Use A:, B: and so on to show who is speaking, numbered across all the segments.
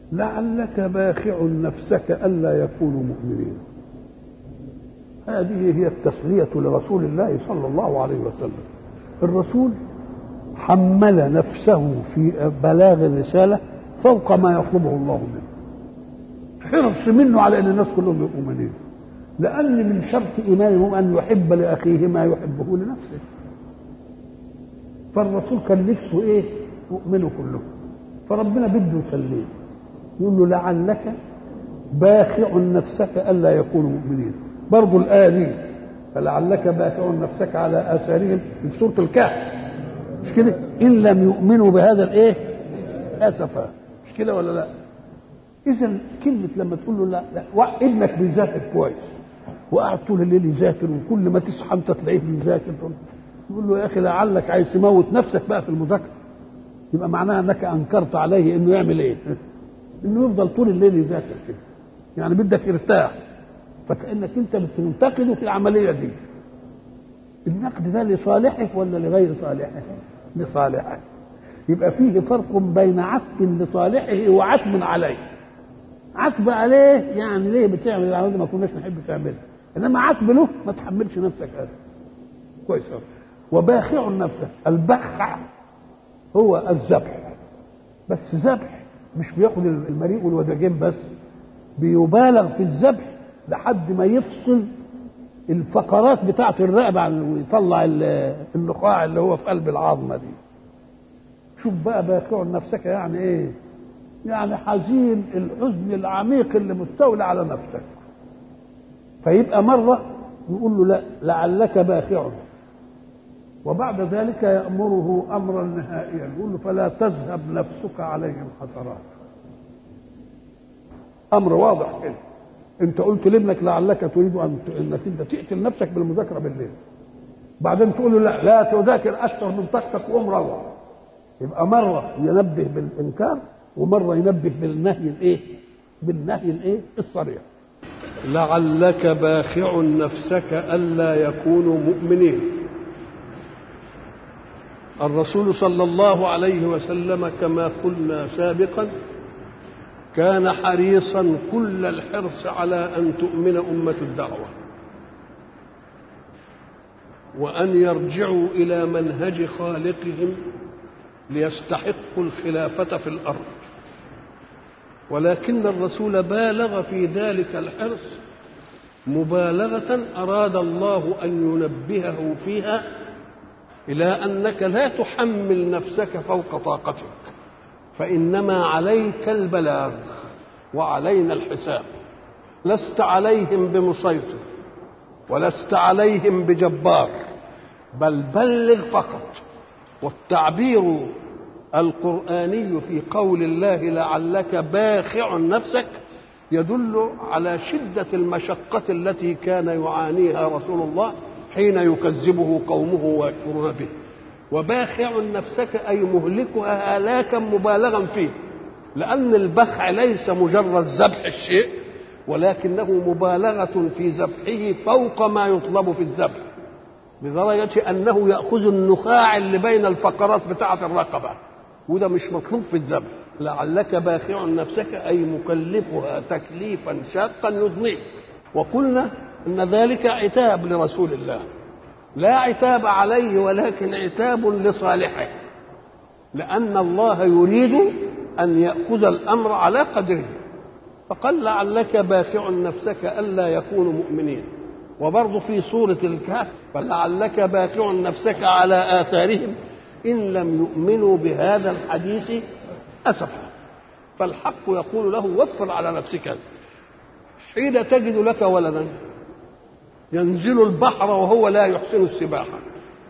A: لعلك باخع نفسك ألا يكونوا مؤمنين هذه هي التسلية لرسول الله صلى الله عليه وسلم الرسول حمل نفسه في بلاغ الرسالة فوق ما يطلبه الله منه حرص منه على أن الناس كلهم يبقوا مؤمنين لأن من شرط إيمانهم أن يحب لأخيه ما يحبه لنفسه فالرسول كان نفسه إيه يؤمنوا كلهم فربنا بده يسليه يقول له لعلك باخع نفسك ألا يكونوا مؤمنين برضو الآية دي فلعلك باخع نفسك على آثارهم في سورة الكهف مش كده إن لم يؤمنوا بهذا الإيه أسفا مش كده ولا لا إذا كلمة لما تقول له لا, لا ابنك بيذاكر كويس وقعد طول الليل يذاكر وكل ما تصحى انت تلاقيه بيذاكر يقول له يا اخي لعلك عايز تموت نفسك بقى في المذاكره يبقى معناها انك انكرت عليه انه يعمل ايه؟ انه يفضل طول الليل يذاكر كده يعني بدك يرتاح فكانك انت بتنتقده في العمليه دي النقد ده لصالحه ولا لغير صالحه؟ لصالحه يبقى فيه فرق بين عتب لصالحه وعتب عليه عتب عليه يعني ليه بتعمل العمليه ما كناش نحب تعملها انما عتب له ما تحملش نفسك هذا كويس قوي وباخع نفسه البخع هو الذبح بس ذبح مش بياخد المريء والوداجين بس بيبالغ في الذبح لحد ما يفصل الفقرات بتاعه الرقبه ويطلع النخاع اللي هو في قلب العظمه دي شوف بقى باخع نفسك يعني ايه يعني حزين الحزن العميق اللي مستولى على نفسك فيبقى مرة يقول له لا لعلك باخع وبعد ذلك يأمره أمرا نهائيا يقول له فلا تذهب نفسك عليهم حسرات أمر واضح كده أنت قلت لابنك لعلك تريد أن أنك أنت تقتل نفسك بالمذاكرة بالليل بعدين تقول له لا لا تذاكر أكثر من طاقتك وقوم روح يبقى مرة ينبه بالإنكار ومره ينبه بالنهي الايه بالنهي الايه الصريح
B: لعلك باخع نفسك الا يكونوا مؤمنين الرسول صلى الله عليه وسلم كما قلنا سابقا كان حريصا كل الحرص على ان تؤمن امه الدعوه وان يرجعوا الى منهج خالقهم ليستحقوا الخلافه في الارض ولكن الرسول بالغ في ذلك الحرص مبالغه اراد الله ان ينبهه فيها الى انك لا تحمل نفسك فوق طاقتك فانما عليك البلاغ وعلينا الحساب لست عليهم بمسيطر ولست عليهم بجبار بل بلغ فقط والتعبير القرآني في قول الله لعلك باخع نفسك يدل على شدة المشقة التي كان يعانيها رسول الله حين يكذبه قومه ويكفرون به وباخع نفسك أي مهلكها هلاكا مبالغا فيه لأن البخع ليس مجرد ذبح الشيء ولكنه مبالغة في ذبحه فوق ما يطلب في الذبح بدرجة أنه يأخذ النخاع اللي بين الفقرات بتاعة الرقبة وده مش مطلوب في الذبح لعلك باخع نفسك أي مكلفها تكليفا شاقا يضنيك وقلنا أن ذلك عتاب لرسول الله لا عتاب عليه ولكن عتاب لصالحه لأن الله يريد أن يأخذ الأمر على قدره فقال لعلك باخع نفسك ألا يكونوا مؤمنين وبرضه في سورة الكهف فلعلك باخع نفسك على آثارهم إن لم يؤمنوا بهذا الحديث أسفا فالحق يقول له وفر على نفسك حين تجد لك ولدا ينزل البحر وهو لا يحسن السباحة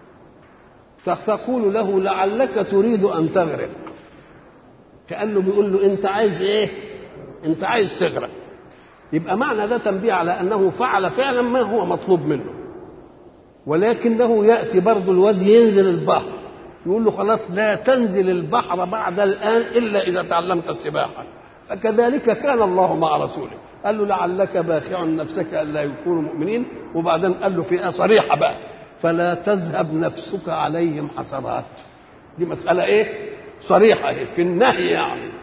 B: تقول له لعلك تريد أن تغرق كأنه بيقول له أنت عايز إيه؟ أنت عايز تغرق يبقى معنى ده تنبيه على أنه فعل فعلا ما هو مطلوب منه ولكنه يأتي برضه الواد ينزل البحر يقول له خلاص لا تنزل البحر بعد الآن إلا إذا تعلمت السباحة فكذلك كان الله مع رسوله قال له لعلك باخع نفسك ألا يكونوا مؤمنين وبعدين قال له في صريحة بقى فلا تذهب نفسك عليهم حسرات دي مسألة إيه صريحة إيه؟ في النهي يعني